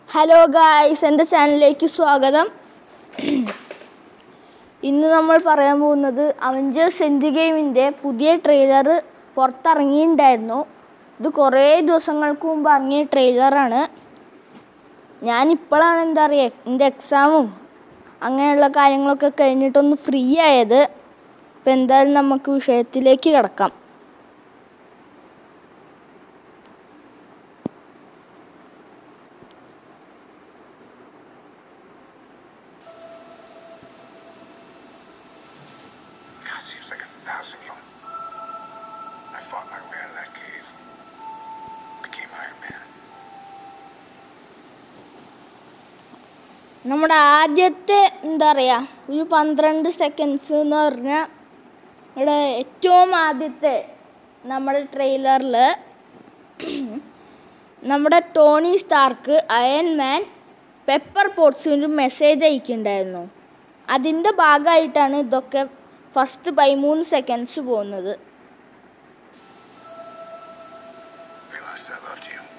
Hello guys എൻ്റെ ചാനലിലേക്ക് സ്വാഗതം ഇന്ന് നമ്മൾ പറയാൻ പോകുന്നത് അവഞ്ചേഴ്സ് എൻഡ് ഗെയിമിൻ്റെ പുതിയ ട്രെയിലർ പുറത്തിറങ്ങിയിട്ടുണ്ടായിരുന്നു ഇത് കുറേ ദിവസങ്ങൾക്ക് മുമ്പ് ഇറങ്ങിയ ട്രെയിലറാണ് ഞാനിപ്പോഴാണ് എന്താ പറയുക എൻ്റെ എക്സാമും അങ്ങനെയുള്ള കാര്യങ്ങളൊക്കെ കഴിഞ്ഞിട്ടൊന്ന് ഫ്രീ ആയത് ഇപ്പം എന്തായാലും നമുക്ക് വിഷയത്തിലേക്ക് കിടക്കാം God, seems like a thousand years. I fought my way out of that cave. Became Iron Man. നമ്മുടെ ആദ്യത്തെ എന്താ പറയുക ഒരു പന്ത്രണ്ട് സെക്കൻഡ്സ് എന്ന് പറഞ്ഞാൽ ഇവിടെ ഏറ്റവും ആദ്യത്തെ നമ്മുടെ ട്രെയിലറിൽ നമ്മുടെ Tony Stark Iron Man Pepper പോട്ട്സിന് ഒരു മെസ്സേജ് അയക്കുന്നുണ്ടായിരുന്നു അതിൻ്റെ ഭാഗമായിട്ടാണ് ഇതൊക്കെ ഫസ്റ്റ് പതിമൂന്ന് സെക്കൻഡ്സ് പോകുന്നത് Realized I loved you.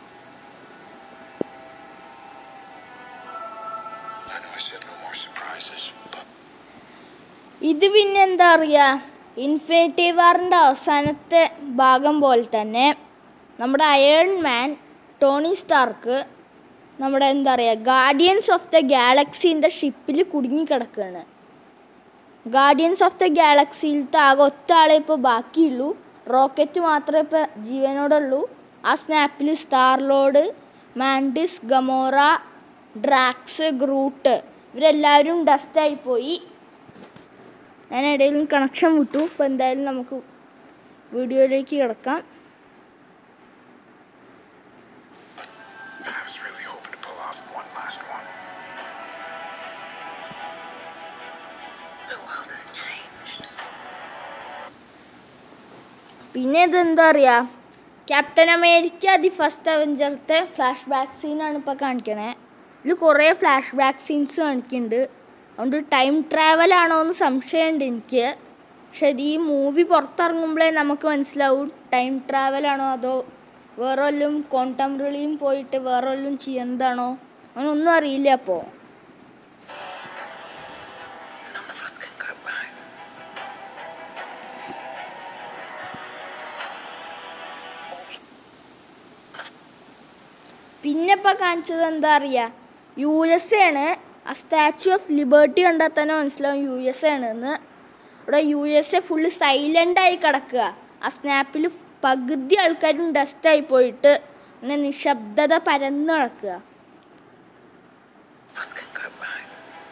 I know I said no more surprises, but ഇത് പിന്നെ എന്താ പറയുക ഇൻഫിനിറ്റി വാറിൻ്റെ അവസാനത്തെ ഭാഗം പോലെ തന്നെ നമ്മുടെ അയൺ മാൻ ടോണി സ്റ്റാർക്ക് നമ്മുടെ എന്താ പറയുക ഗാർഡിയൻസ് ഓഫ് ദ ഗാലക്സീൻ്റെ ഷിപ്പിൽ കുടുങ്ങിക്കിടക്കുകയാണ് ഗാർഡിയൻസ് ഓഫ് ദ ഗാലക്സിയിലത്തെ ആകെ ഒറ്റ ആളെ ഇപ്പോൾ ബാക്കിയുള്ളൂ റോക്കറ്റ് മാത്രമേ ഇപ്പോൾ ജീവനോടുള്ളൂ ആ സ്നാപ്പിൽ Star Lord Mantis Gamora Drax Groot ഇവരെല്ലാവരും ഡസ്റ്റായി പോയി ഞാൻ ഇടയിൽ കണക്ഷൻ വിട്ടു ഇപ്പോൾ എന്തായാലും നമുക്ക് വീഡിയോയിലേക്ക് കിടക്കാം I was really hoping to pull off one last one. The world has changed. പിന്നെ ഇതെന്താ പറയുക ക്യാപ്റ്റൻ അമേരിക്ക ദി ഫസ്റ്റ് അവഞ്ചറത്തെ ഫ്ലാഷ് ബാക്ക് സീനാണ് ഇപ്പോൾ കാണിക്കണേ ഇതിൽ കുറേ ഫ്ലാഷ് ബാക്ക് സീൻസ് കാണിക്കുന്നുണ്ട് അതുകൊണ്ട് ടൈം ട്രാവൽ ആണോ എന്ന് സംശയമുണ്ട് എനിക്ക് പക്ഷെ ഇത് ഈ മൂവി പുറത്തിറങ്ങുമ്പോഴേ നമുക്ക് മനസ്സിലാവും ടൈം ട്രാവൽ ആണോ അതോ വേറെ വല്ലതും കോണ്ടംപററിയും പോയിട്ട് വേറെ വല്ലതും ചെയ്യുന്നതാണോ അങ്ങനൊന്നും അറിയില്ല അപ്പോൾ None of us can go back. All we പിന്നെ ഇപ്പം കാണിച്ചത് എന്താ അറിയുക യു എസ് ആണ് ആ സ്റ്റാച്യു ഓഫ് ലിബർട്ടി കണ്ടാൽ തന്നെ മനസ്സിലാവും യു എസ് ആണ് എന്ന് ഇവിടെ യു എസ് എ ഫുള്ള് സൈലൻ്റായി കിടക്കുക ആ സ്നാപ്പിൽ പകുതി ആൾക്കാരും ഡസ്റ്റായി പോയിട്ട് ഇങ്ങനെ നിശബ്ദത പരന്ന് കിടക്കുക us can go back.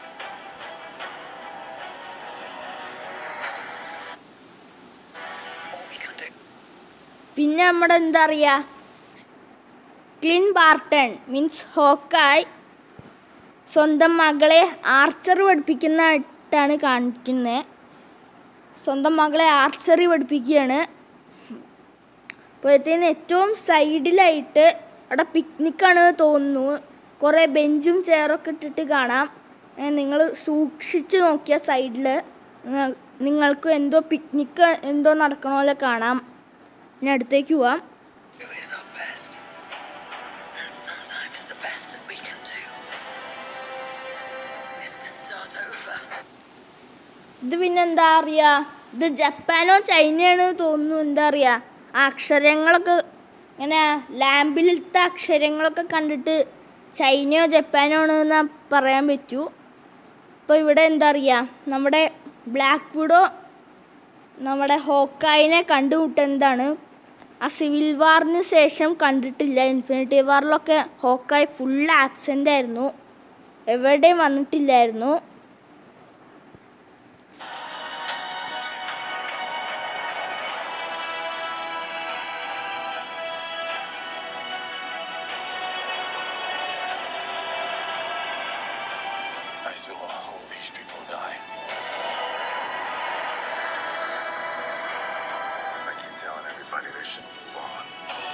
All we can do. പിന്നെ നമ്മുടെ എന്താ പറയുക ക്ലിൻ ബാർട്ടൺ മീൻസ് ഹോക്കായ് സ്വന്തം മകളെ ആർച്ചറി പഠിപ്പിക്കുന്നതായിട്ടാണ് കാണിക്കുന്നത് സ്വന്തം മകളെ ആർച്ചറി പഠിപ്പിക്കുകയാണ് അപ്പോഴത്തേന് ഏറ്റവും സൈഡിലായിട്ട് അവിടെ പിക്നിക്കാണ് തോന്നുന്നു കുറേ ബെഞ്ചും ചെയറൊക്കെ ഇട്ടിട്ട് കാണാം നിങ്ങൾ സൂക്ഷിച്ച് നോക്കിയ സൈഡിൽ നിങ്ങൾക്ക് എന്തോ പിക്നിക്ക് എന്തോ നടക്കണ പോലെ കാണാം ഇനി അടുത്തേക്ക് പോവാം Do is our best. And sometimes the best that we can do is to start over. ഇത് പിന്നെ എന്താ അറിയാ ഇത് ജപ്പാനോ ചൈനയാണോ തോന്നുന്നു എന്താ അറിയാ ആ അക്ഷരങ്ങളൊക്കെ ഇങ്ങനെ ലാമ്പിലത്തെ അക്ഷരങ്ങളൊക്കെ കണ്ടിട്ട് ചൈനയോ ജപ്പാനോ ആണെന്ന് പറയാൻ പറ്റൂ ഇപ്പോൾ ഇവിടെ എന്താ അറിയാ നമ്മുടെ ബ്ലാക്ക് വുഡോ നമ്മുടെ ഹോക്കായിനെ കണ്ടുമുട്ടുന്നതാണ് ആ സിവിൽ വാറിന് ശേഷം കണ്ടിട്ടില്ല ഇൻഫിനിറ്റി വാറിലൊക്കെ ഹോക്കായി ഫുൾ ആബ്സെൻ്റ് ആയിരുന്നു എവിടെയും വന്നിട്ടില്ലായിരുന്നു I saw all these people die. I keep telling everybody they should move on.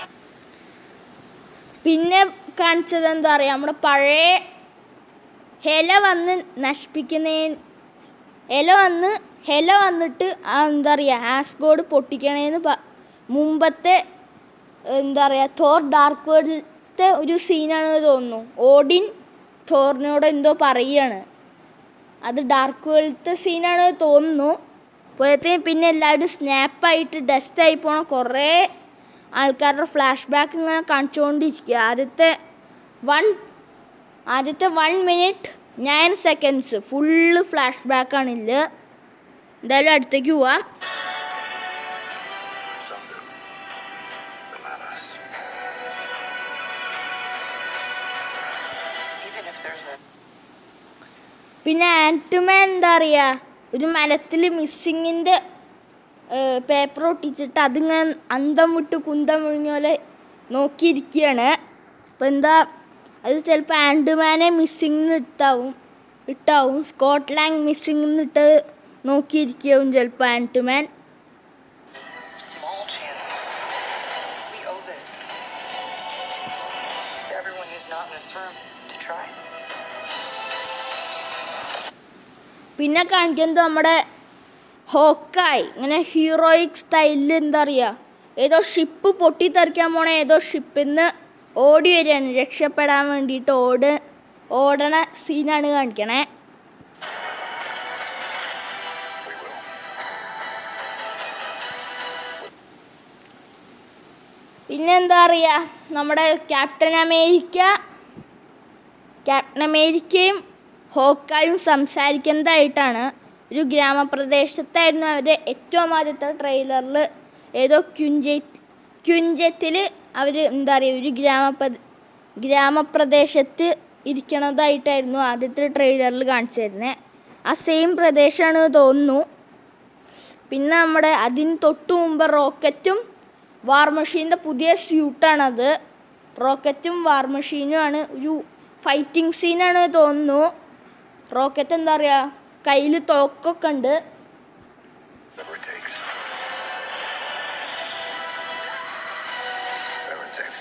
പിന്നെ കാണിച്ചത് എന്താ പറയുക നമ്മുടെ പഴയ ഹെല വന്ന് നശിപ്പിക്കുന്ന ഇല വന്ന് ഹെല വന്നിട്ട് ആ എന്താ പറയുക ആസ്ഗോഡ് പൊട്ടിക്കണേന്ന് പ മുമ്പത്തെ എന്താ പറയുക തോർ ഡാർക്ക് വേൾഡ് വേൾഡത്തെ ഒരു സീനാണ് തോന്നുന്നു ഓഡിൻ തോറിനോട് എന്തോ പറയാണ് അത് ഡാർക്ക് വേൾഡത്തെ സീനാണ് തോന്നുന്നു പോയത്തേന് പിന്നെ എല്ലാവരും സ്നാപ്പായിട്ട് ഡസ്റ്റായി പോണ കുറേ ആൾക്കാരുടെ ഫ്ലാഷ് ബാക്ക് ഇങ്ങനെ കാണിച്ചുകൊണ്ടിരിക്കുക ആദ്യത്തെ വൺ ആദ്യത്തെ one minute nine seconds full flash ബാക്കാണില്ല എന്തായാലും അടുത്തേക്ക് പോവാം Some do, but not us. Even if there's a പിന്നെ ആൻറ്റുമാൻ എന്താ പറയുക ഒരു മരത്തിൽ മിസ്സിങ്ങിൻ്റെ പേപ്പർ ഒട്ടിച്ചിട്ട് അതിങ്ങനെ അന്തം വിട്ട് കുന്തം മുഴിഞ്ഞ പോലെ നോക്കിയിരിക്കുകയാണ് അപ്പം എന്താ അത് ചിലപ്പോൾ ആൻഡുമാനെ മിസ്സിങ് ഇട്ടാവും ഇട്ടാവും സ്കോട്ട്ലാൻഡ് മിസ്സിങ് ഇട്ട് നോക്കിയിരിക്കാവും ചിലപ്പോൾ ആൻറ്റുമാൻ small chance, we owe this to everyone who's not in this room to try. പിന്നെ കാണിക്കുന്നത് നമ്മുടെ ഹോക്കായി ഇങ്ങനെ ഹീറോയിക് സ്റ്റൈലിൽ എന്താ പറയുക ഏതോ ഷിപ്പ് പൊട്ടിത്തെറിക്കാൻ പോണ ഏതോ ഷിപ്പിൽ നിന്ന് ഓടി വരികയാണ് രക്ഷപ്പെടാൻ വേണ്ടിയിട്ട് ഓട് ഓടണ സീനാണ് കാണിക്കണേ We will. പിന്നെ എന്താ പറയുക നമ്മുടെ ക്യാപ്റ്റൻ അമേരിക്ക ക്യാപ്റ്റൻ അമേരിക്കയും ഹോക്കായും സംസാരിക്കുന്നതായിട്ടാണ് ഒരു ഗ്രാമപ്രദേശത്തായിരുന്നു അവരുടെ ഏറ്റവും ആദ്യത്തെ ട്രെയിലറിൽ ഏതോ ക്യുഞ്ചെ ക്യുഞ്ചത്തിൽ അവർ എന്താ പറയുക ഒരു ഗ്രാമപ്ര ഗ്രാമപ്രദേശത്ത് ഇരിക്കണതായിട്ടായിരുന്നു ആദ്യത്തെ ട്രെയിലറിൽ കാണിച്ചു തരുന്നത് ആ സെയിം പ്രദേശമാണ് തോന്നുന്നു പിന്നെ നമ്മുടെ അതിന് തൊട്ട് മുമ്പ് റോക്കറ്റും വാർ മെഷീൻ്റെ പുതിയ സ്യൂട്ടാണത് റോക്കറ്റും വാർ മെഷീനുമാണ് ഒരു ഫൈറ്റിംഗ് സീനാണ് തോന്നുന്നു റോക്കറ്റ് എന്താ പറയുക കയ്യിൽ തോക്കൊക്കെ ഉണ്ട് Whatever it takes. Whatever it takes.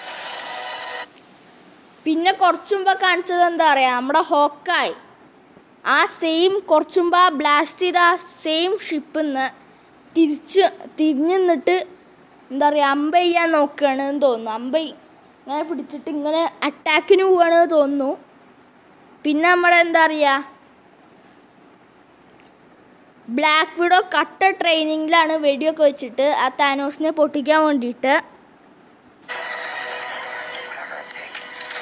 പിന്നെ കുറച്ചുമ്പോ കാണിച്ചത് എന്താ പറയുക നമ്മുടെ ഹോക്കായി ആ സെയിം കുറച്ചുമ്പോ ബ്ലാസ്റ്റ് ചെയ്ത ആ സെയിം ഷിപ്പിൽ നിന്ന് തിരിച്ച് തിരിഞ്ഞു നിന്നിട്ട് എന്താ പറയുക അമ്പ ചെയ്യാൻ നോക്കുകയാണ് എന്ന് തോന്നുന്നു അമ്പ ഇങ്ങനെ പിടിച്ചിട്ട് ഇങ്ങനെ അറ്റാക്കിന് പോവുകയാണ് തോന്നുന്നു പിന്നെ നമ്മുടെ എന്താ പറയുക ബ്ലാക്ക് വിഡോ കട്ട ട്രെയിനിങ്ങിലാണ് വെടിയൊക്കെ വെച്ചിട്ട് ആ താനോസിനെ പൊട്ടിക്കാൻ വേണ്ടിയിട്ട് Whatever it takes.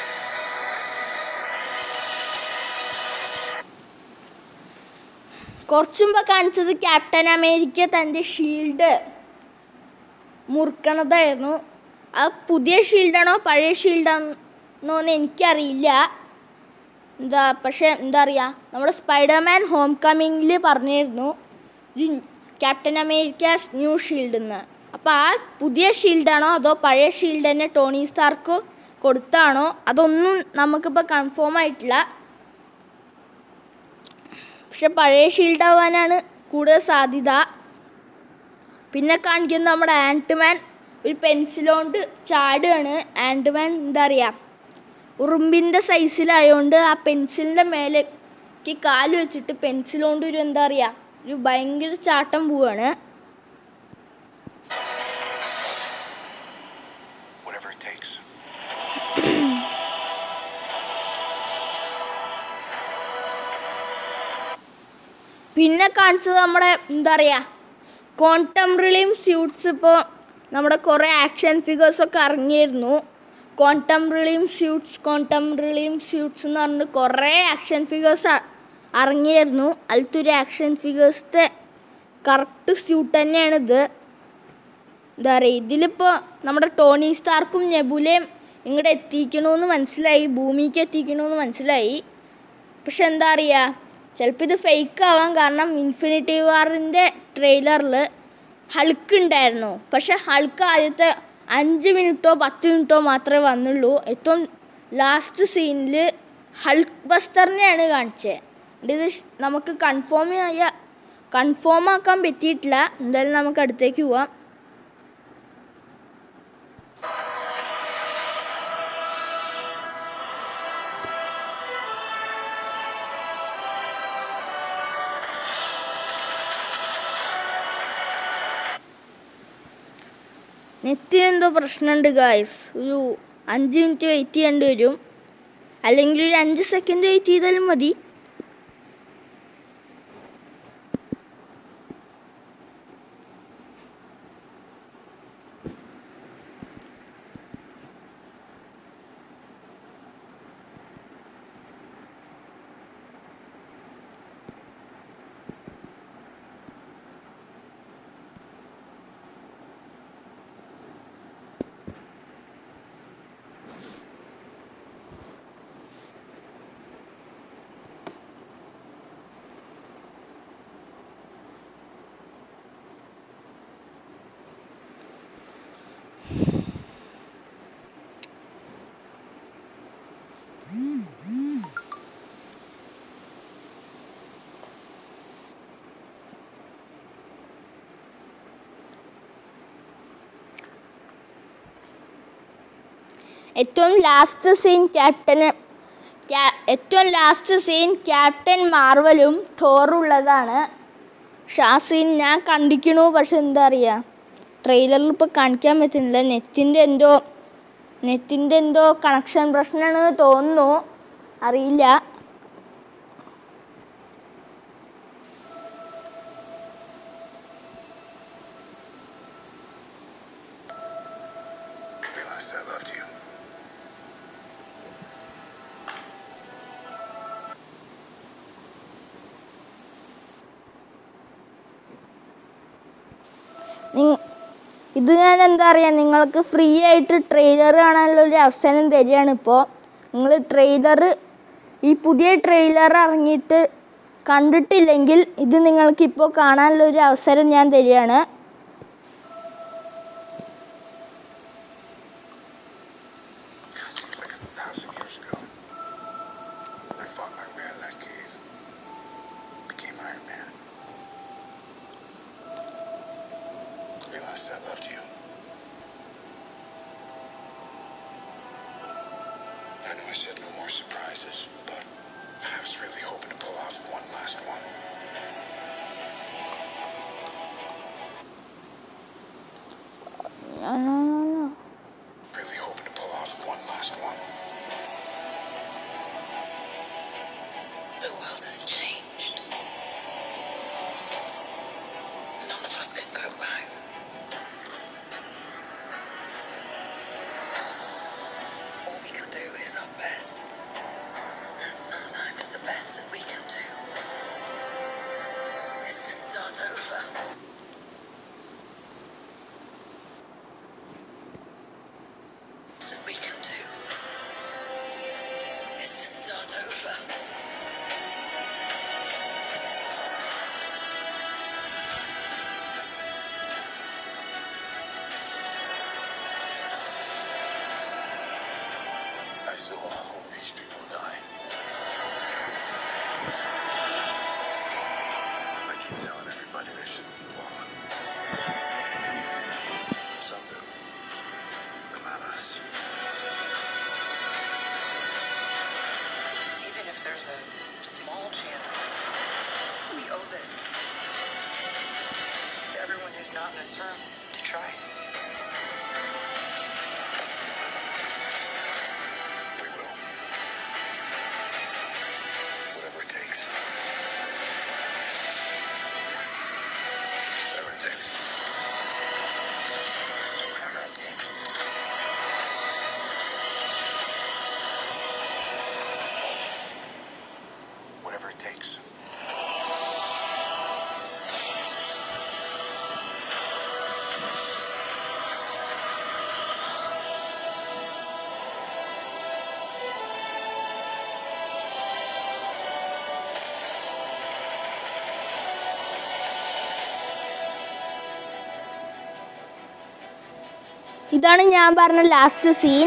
കുറച്ചുമ്പോ കാണിച്ചത് ക്യാപ്റ്റൻ അമേരിക്ക തൻ്റെ ഷീൽഡ് മുറുക്കണതായിരുന്നു അത് പുതിയ ഷീൽഡാണോ പഴയ ഷീൽഡാണോ എന്ന് എനിക്കറിയില്ല എന്താ പക്ഷെ എന്താ പറയുക നമ്മുടെ സ്പൈഡർമാൻ ഹോം കമ്മിങ്ങിൽ പറഞ്ഞിരുന്നു ഒരു ക്യാപ്റ്റൻ അമേരിക്ക ന്യൂ ഷീൽഡ് എന്ന് അപ്പോൾ ആ പുതിയ ഷീൽഡാണോ അതോ പഴയ ഷീൽഡ് തന്നെ ടോണി സ്റ്റാർക്ക് കൊടുത്താണോ അതൊന്നും നമുക്കിപ്പോൾ കൺഫേം ആയിട്ടില്ല പക്ഷെ പഴയ ഷീൽഡ് ആവാനാണ് കൂടുതൽ സാധ്യത പിന്നെ കാണിക്കുന്നത് നമ്മുടെ ആൻറ്റ്മാൻ ഒരു പെൻസിലോണ്ട് ചാടുകയാണ് ആൻറ്റ്മാൻ എന്താ പറയുക ഉറുമ്പിൻ്റെ സൈസിലായതുകൊണ്ട് ആ പെൻസിലിൻ്റെ മേലേക്ക് കാല് വെച്ചിട്ട് പെൻസിലോണ്ട് ഒരു എന്താ പറയുക ഒരു ഭയങ്കര ചാട്ടം പോവാണ് Whatever it takes. പിന്നെ കാണിച്ചത് നമ്മുടെ എന്താ പറയുക കോണ്ടംപററിയും സ്യൂട്ട്സ് ഇപ്പോൾ നമ്മുടെ കുറേ ആക്ഷൻ ഫിഗേഴ്സൊക്കെ ഇറങ്ങിയിരുന്നു കോണ്ടംപററിയും സ്യൂട്ട്സ് കോണ്ടംപററിയും സ്യൂട്ട്സ് എന്ന് പറഞ്ഞിട്ട് കുറേ ആക്ഷൻ ഫിഗേഴ്സ് ഇറങ്ങിയിരുന്നു അതിലത്തെ ഒരു ആക്ഷൻ ഫിഗേഴ്സത്തെ കറക്റ്റ് സ്യൂട്ട് തന്നെയാണിത് എന്താ പറയുക ഇതിലിപ്പോൾ നമ്മുടെ ടോണി സ്റ്റാർക്കും നെബുലയും ഇങ്ങോട്ട് എത്തിക്കണമെന്ന് മനസ്സിലായി ഭൂമിക്ക് എത്തിക്കണമെന്ന് മനസ്സിലായി പക്ഷെ എന്താ അറിയുക ചിലപ്പോൾ ഇത് ഫേക്ക് ആവാൻ കാരണം ഇൻഫിനിറ്റി വാറിൻ്റെ ട്രെയിലറിൽ ഹൾക്ക് ഉണ്ടായിരുന്നു പക്ഷെ ഹൾക്ക് ആദ്യത്തെ അഞ്ച് മിനിറ്റോ പത്ത് മിനിറ്റോ മാത്രമേ വന്നുള്ളൂ ഏറ്റവും ലാസ്റ്റ് സീനിൽ ഹൾക്ക് ബസ്റ്ററിനെയാണ് കാണിച്ചത് ഇത് ഷ്- നമുക്ക് കൺഫേം ആയ കൺഫേം ആക്കാൻ പറ്റിയിട്ടില്ല എന്തായാലും നമുക്ക് അടുത്തേക്ക് പോവാം നെറ്റിന് എന്തോ പ്രശ്നമുണ്ട് ഗായ്സ് ഒരു അഞ്ച് മിനിറ്റ് വെയിറ്റ് ചെയ്യേണ്ടി വരും അല്ലെങ്കിൽ ഒരു അഞ്ച് സെക്കൻഡ് വെയിറ്റ് ചെയ്താലും മതി ഏറ്റവും ലാസ്റ്റ് സീൻ ക്യാപ്റ്റന് ക്യാ- ഏറ്റവും ലാസ്റ്റ് സീൻ ക്യാപ്റ്റൻ മാർവലും തോറുള്ളതാണ് പക്ഷെ ആ സീൻ ഞാൻ കണ്ടിക്കണു പക്ഷെ എന്താ അറിയുക ട്രെയിലറിൽ ഇപ്പോൾ കാണിക്കാൻ പറ്റുന്നില്ല നെറ്റിൻ്റെ എന്തോ നെറ്റിൻ്റെ എന്തോ കണക്ഷൻ പ്രശ്നമാണ് തോന്നുന്നു അറിയില്ല Realized I loved you. നിങ്ങ- ഇത് ഞാൻ എന്താ പറയുക നിങ്ങൾക്ക് ഫ്രീ ആയിട്ട് ട്രെയിലർ കാണാനുള്ള ഒരു അവസരം തരികയാണ് ഇപ്പോൾ നിങ്ങൾ ട്രെയിലർ ഈ പുതിയ ട്രെയിലർ ഇറങ്ങിയിട്ട് കണ്ടിട്ടില്ലെങ്കിൽ ഇത് നിങ്ങൾക്കിപ്പോൾ കാണാനുള്ള ഒരു അവസരം ഞാൻ തരികയാണ് Seems like a thousand years ago. I fought my way out of that cave. Became Iron Man. Realized I loved you. I know I said no more surprises, but I was really hoping to pull off one last one. No, no, no, no. Really hoping to pull off one last one. The world has changed. None of us can go back. All we can do is our best. And sometimes the best that we can do is to start over. That we can do is to start over. I saw all these people die. I keep telling everybody they should move on. Some do, but not us. Even if there's a small chance, we owe this to everyone who's not in this room to try. We will. Whatever it takes. Whatever it takes. Whatever it takes. Whatever it takes. ഇതാണ് ഞാൻ പറഞ്ഞ last scene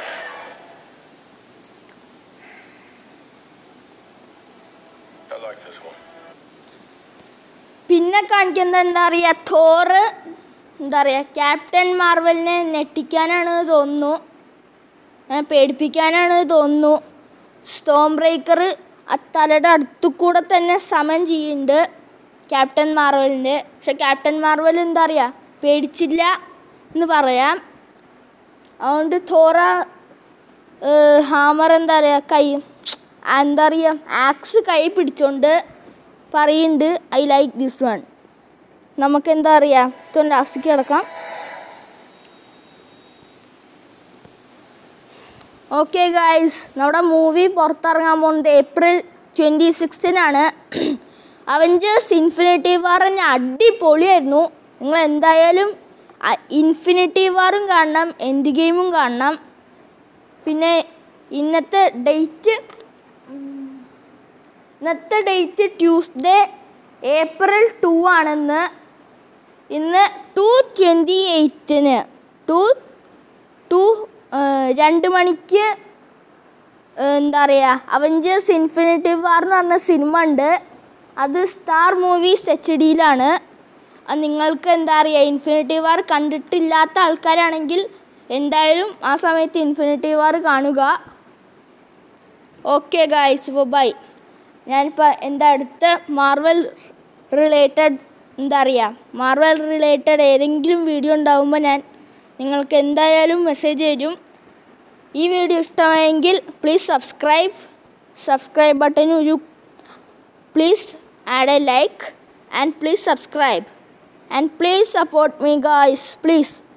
I like this one. പിന്നെ കാണിക്കുന്നത് എന്താ പറയുക Thor എന്താ പറയുക captain മാർവലിനെ ഞെട്ടിക്കാനാണ് തോന്നുന്നു ഏ, പേടിപ്പിക്കാനാണ് തോന്നുന്നു സ്റ്റോം ബ്രേക്കർ ആ തലയുടെ അടുത്തു കൂടെ തന്നെ സമൻ ചെയ്യുന്നുണ്ട് ക്യാപ്റ്റൻ മാർവലിൻ്റെ പക്ഷെ ക്യാപ്റ്റൻ മാർവൽ എന്താ പറയുക പേടിച്ചില്ല എന്ന് പറയാം അതുകൊണ്ട് തോറ ഹാമർ എന്താ പറയുക കൈ എന്താ പറയുക ആക്സ് കൈ പിടിച്ചോണ്ട് പറയുന്നുണ്ട് ഐ ലൈക്ക് ദിസ് വൺ നമുക്ക് എന്താ പറയുക ഇതൊന്ന് ലാസ്റ്റിക്ക് കിടക്കാം ഓക്കെ ഗായ്സ് നമ്മുടെ മൂവി പുറത്തിറങ്ങാൻ പോകുന്നത് ഏപ്രിൽ ട്വൻറ്റി സിക്സ്തിനാണ് അവഞ്ചേഴ്സ് ഇൻഫിനിറ്റി വാർ തന്നെ അടിപൊളിയായിരുന്നു നിങ്ങൾ എന്തായാലും ഇൻഫിനിറ്റി വാറും കാണണം എൻഡ് ഗെയിമും കാണണം പിന്നെ ഇന്നത്തെ ഡേറ്റ് ഇന്നത്തെ ഡേറ്റ് ട്യൂസ്ഡേ ഏപ്രിൽ ടു ആണെന്ന് ഇന്ന് ടു ട്വൻറ്റി എയ്റ്റിന് ടു ടു രണ്ട് മണിക്ക് ഏഹ്, എന്താ പറയുക അവഞ്ചേഴ്സ് ഇൻഫിനിറ്റി വാർ എന്ന് പറഞ്ഞ സിനിമ ഉണ്ട് അത് സ്റ്റാർ മൂവീസ് എച്ച് ഡിയിലാണ് അത് നിങ്ങൾക്ക് എന്താ പറയുക ഇൻഫിനിറ്റി വാർ കണ്ടിട്ടില്ലാത്ത ആൾക്കാരാണെങ്കിൽ എന്തായാലും ആ സമയത്ത് ഇൻഫിനിറ്റി വാർ കാണുക ഓക്കെ ഗായ്സ് ഇപ്പോൾ ബൈ ഞാനിപ്പോൾ എൻ്റെ അടുത്ത മാർവൽ റിലേറ്റഡ് എന്താ പറയുക മാർവൽ റിലേറ്റഡ് ഏതെങ്കിലും വീഡിയോ ഉണ്ടാകുമ്പോൾ ഞാൻ നിങ്ങൾക്ക് എന്തായാലും മെസ്സേജ് തരും ഈ വീഡിയോ ഇഷ്ടമായെങ്കിൽ പ്ലീസ് സബ്സ്ക്രൈബ് സബ്സ്ക്രൈബ് ബട്ടൺ ഒരു please add a like and please subscribe and please support me guys please